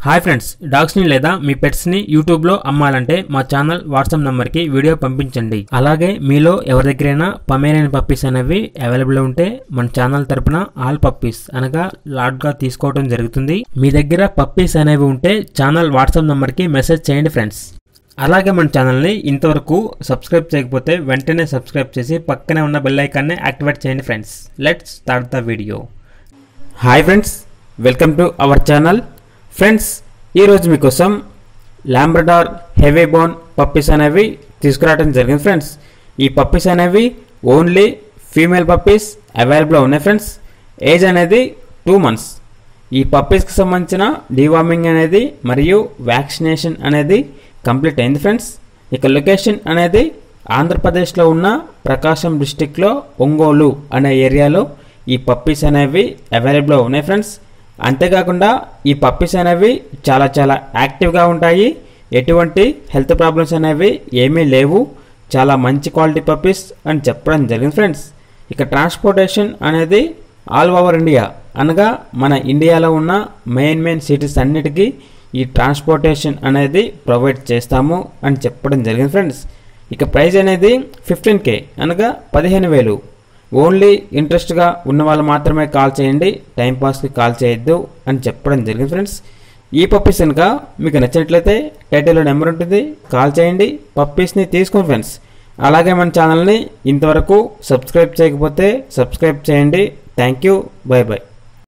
hi friends డాగ్స్ని లేదా మీ పెట్స్ని యూట్యూబ్లో అమ్మాలంటే మా ఛానల్ వాట్సాప్ నెంబర్కి వీడియో పంపించండి అలాగే మీలో ఎవరి దగ్గరైనా పమేరియన్ పప్పీస్ అనేవి అవైలబుల్ ఉంటే మన ఛానల్ తరపున ఆల్ పప్పీస్ అనగా లాట్గా తీసుకోవడం జరుగుతుంది మీ దగ్గర పప్పీస్ అనేవి ఉంటే ఛానల్ వాట్సాప్ నెంబర్కి మెసేజ్ చేయండి ఫ్రెండ్స్ అలాగే మన ఛానల్ని ఇంతవరకు సబ్స్క్రైబ్ చేయకపోతే వెంటనే సబ్స్క్రైబ్ చేసి పక్కనే ఉన్న బెల్ ఐకాన్ని యాక్టివేట్ చేయండి friends let's start the video hi friends welcome to our channel friends ఈరోజు మీకోసం ల్యాంబ్రడార్ హెవీ బోన్ పప్పీస్ అనేవి తీసుకురావడం జరిగింది ఫ్రెండ్స్ ఈ పప్పీస్ అనేవి ఓన్లీ ఫీమేల్ పప్పీస్ అవైలబుల్ ఉన్నాయి ఫ్రెండ్స్ ఏజ్ అనేది టూ మంత్స్ ఈ పప్పీస్కి సంబంధించిన డివార్మింగ్ అనేది మరియు వ్యాక్సినేషన్ అనేది కంప్లీట్ అయింది ఫ్రెండ్స్ ఇక లొకేషన్ అనేది ఆంధ్రప్రదేశ్లో ఉన్న ప్రకాశం డిస్టిక్లో ఒంగోలు అనే ఏరియాలో ఈ పప్పీస్ అనేవి అవైలబుల్ ఉన్నాయి ఫ్రెండ్స్ అంతేకాకుండా ఈ పప్పీస్ అనేవి చాలా చాలా యాక్టివ్గా ఉంటాయి ఎటువంటి హెల్త్ ప్రాబ్లమ్స్ అనేవి ఏమీ లేవు చాలా మంచి క్వాలిటీ పప్పీస్ అని చెప్పడం జరిగింది ఫ్రెండ్స్ ఇక ట్రాన్స్పోర్టేషన్ అనేది ఆల్ ఓవర్ ఇండియా అనగా మన ఇండియాలో ఉన్న మెయిన్ మెయిన్ సిటీస్ అన్నిటికీ ఈ ట్రాన్స్పోర్టేషన్ అనేది ప్రొవైడ్ చేస్తాము అని చెప్పడం జరిగింది ఫ్రెండ్స్ ఇక ప్రైస్ అనేది ఫిఫ్టీన్ కే అనగా పదిహేను వేలు ఓన్లీ ఇంట్రెస్ట్గా ఉన్న వాళ్ళు మాత్రమే కాల్ చేయండి టైంపాస్కి కాల్ చేయొద్దు అని చెప్పడం జరిగింది ఫ్రెండ్స్ ఈ పప్పీస్ కనుక మీకు నచ్చినట్లయితే టైటిల్లో నెంబర్ ఉంటుంది కాల్ చేయండి పప్పీస్ని తీసుకోండి ఫ్రెండ్స్ అలాగే మన ఛానల్ని ఇంతవరకు సబ్స్క్రైబ్ చేయకపోతే సబ్స్క్రైబ్ చేయండి థ్యాంక్ యూ బై బై